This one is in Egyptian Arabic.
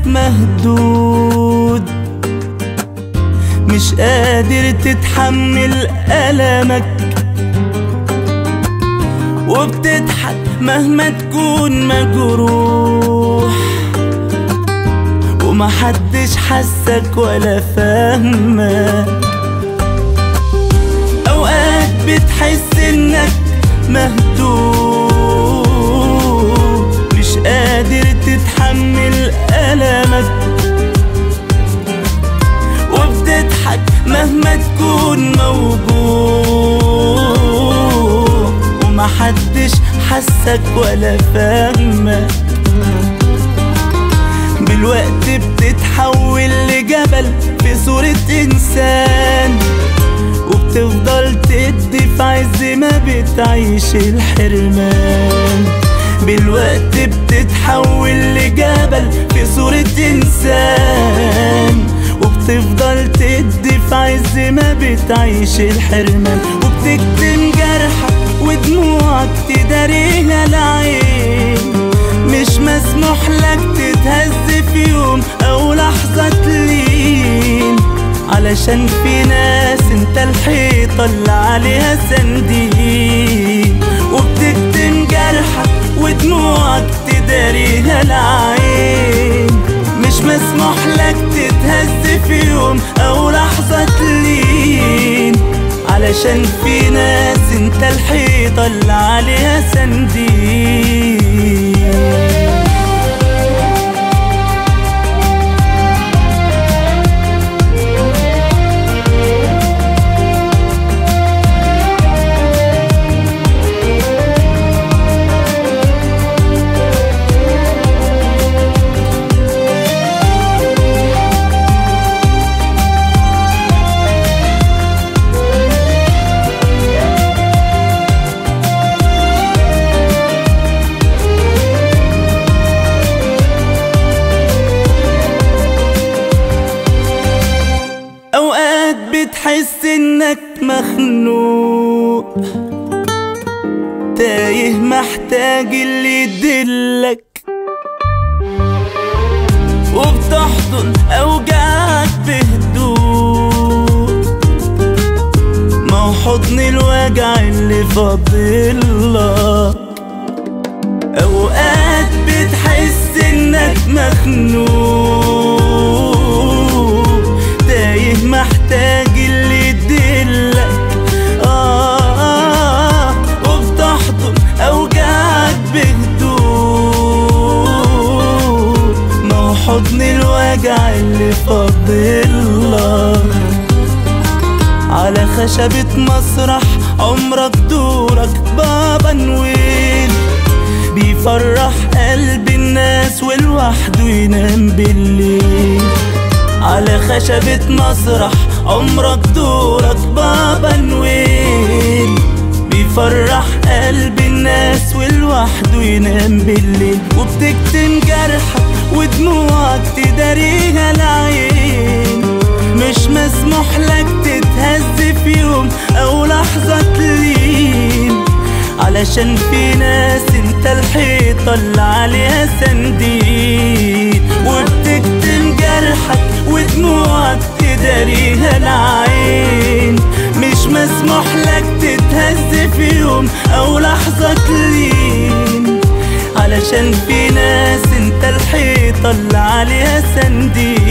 مهدود مش قادر تتحمل ألمك وبتضحك مهما تكون مجروح ومحدش حسك ولا فهمك أوقات بتحس إنك مهدود مش قادر تتحمل ألمك وبتضحك مهما تكون موجود ومحدش حسك ولا فهمك بالوقت بتتحول لجبل في صورة إنسان وبتفضل تدي في عز ما بتعيش الحرمان بالوقت بتتحول لجبل في صورة إنسان وبتفضل تدي في عز ما بتعيش الحرمان وبتكتم جرحك ودموعك تداريها العين مش مسموح لك تتهز في يوم أو لحظة تلين علشان في ناس انت الحيطة اللي عليها سندين وبتكتم جرحك ودموعك تداريها العين مش مسموح لك تتهز في يوم أو لحظة تلين علشان في ناس انت الحيطة اللي عليها سندين أوقات بتحس إنك مخنوق تايه محتاج اللي يدلك وبتحضن أوجاعك بهدوء ما هو حضن الوجع اللي فاضلك أوقات بتحس إنك مخنوق تايه محتاج اللي يدلك آه, آه وبتحضن أوجاعك بهدوء ما هو حضن الوجع اللي فاضلك على خشبة مسرح عمرك دورك بابا نويل بيفرح قلب الناس والوحده ينام بالليل على خشبة مسرح عمرك دورك بابا نويل بيفرح قلب الناس والوحده ينام بالليل وبتكتم جرحك ودموعك تداريها العين مش مسموح لك تتهز في يوم او لحظة تلين علشان في ناس انت الحيطة اللي عليها سندين وبتكتم جرحك ودموعك تداريها العين مش مسموح لك تتهز في يوم او لحظة تلين علشان في ناس انت الحيطة اللي عليها سندين